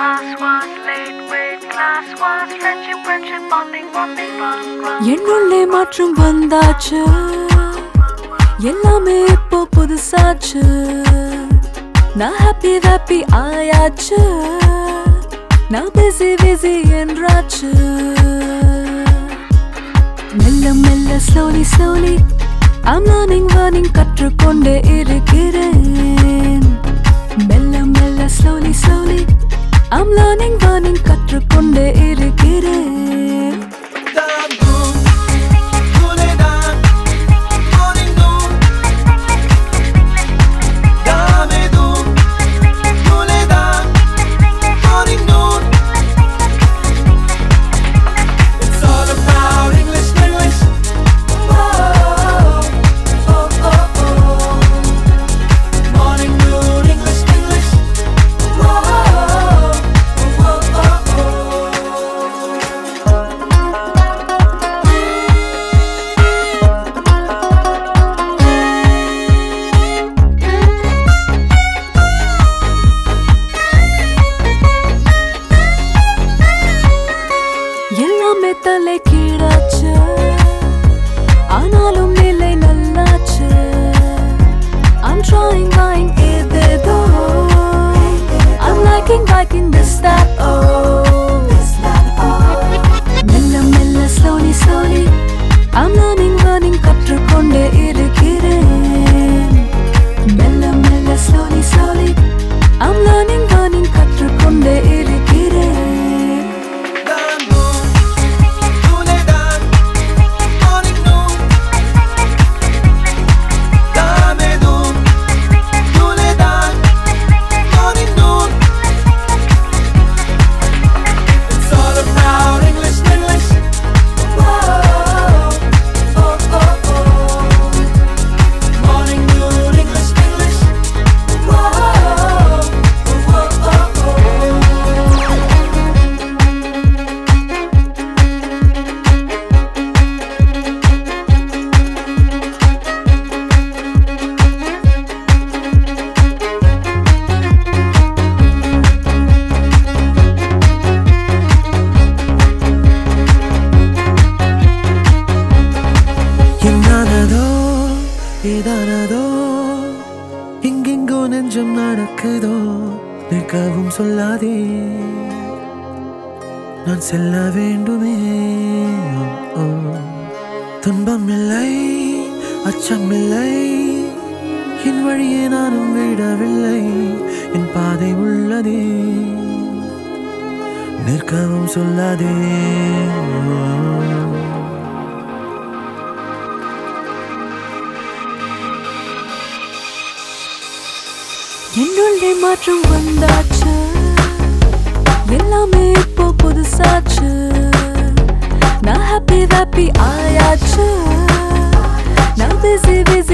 Class was late grade, class was friendship, friendship, bonding, bonding, run, run. என்னுள்ளே மாற்றம் வந்தாச்சு எல்லாமே இப்போ புதுசாச்சு நான் ஹாப்பி ஹாப்பி ஆயாச்சு நான் பிஸி பிஸி என்றாச்சு மெல்ல மெல்ல slowly slowly I'm learning learning கற்றுக்கொண்டே இருக்கிறேன் மெல்ல மெல்ல slowly slowly I'm learning learning கற்றுக்கொண்டே இருக்கிறேன் It's all about English, English. Oh, oh, oh, oh. Morning, noon, English, English. Oh, oh, oh, oh. எல்லாமே தலை கீழாச்சு ஆனாலும் நிலை நல்லாச்சு I'm trying, trying ஏதேதோ I'm liking, liking this, that, oh மெல்ல மெல்ல slowly, slowly I'm learning, learning கற்றுக்கொண்டே இருக்கிறேன் மெல்ல மெல்ல slowly, slowly I'm learning, learning கற்றுக்கொண்டே இருக்கிறேன் It's all about English, English. Oh, oh, oh, oh. Morning, noon, English, English. Oh, oh, oh, oh. என்னானதோ ஏதானதோ எங்கெங்கோ நெஞ்சம் நடக்குதோ நிற்கவும் சொல்லாதே நான் செல்ல வேண்டுமே ஓ, ஓ. துன்பம் இல்லை அச்சம் இல்லை என் வழியே நானும் விடவில்லை என் பாதை உள்ளதே நிற்கவும் சொல்லாதே ஓ. என்னுள்ளே மாற்றம் வந்தாச்சு எல்லாமே இப்போ புதுசாச்சு நான் ஹாப்பி ஹாப்பி ஆயாச்சு நான் பிஸி பிஸி